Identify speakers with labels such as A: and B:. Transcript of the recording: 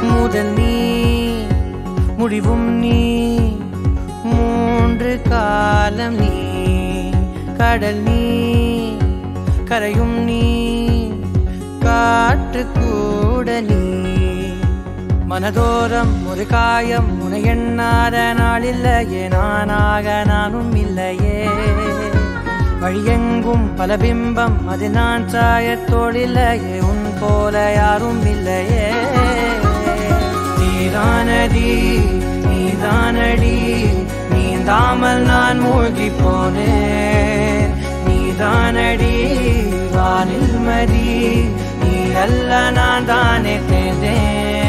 A: முதல் நீ முடிவும் நீ மூன்று காலம் நீ கடல் நீ கரையும் நீ காற்று கூட நீ மனதோரம் ஒரு காயம் உன எண்ணாத நாளில்லையே நானாக நானும் இல்லையே வழியெங்கும் பல பிம்பம் அது நான் சாயத்தோடில்லையே உன் போல யாரும் இல்லையே நீதானடி நீதானடி நீந்தாமல் நான் மூழ்கி போனேன் நீதானடி வானில் மதி நீ அல்ல நான் தானே தேர்ந்தேன்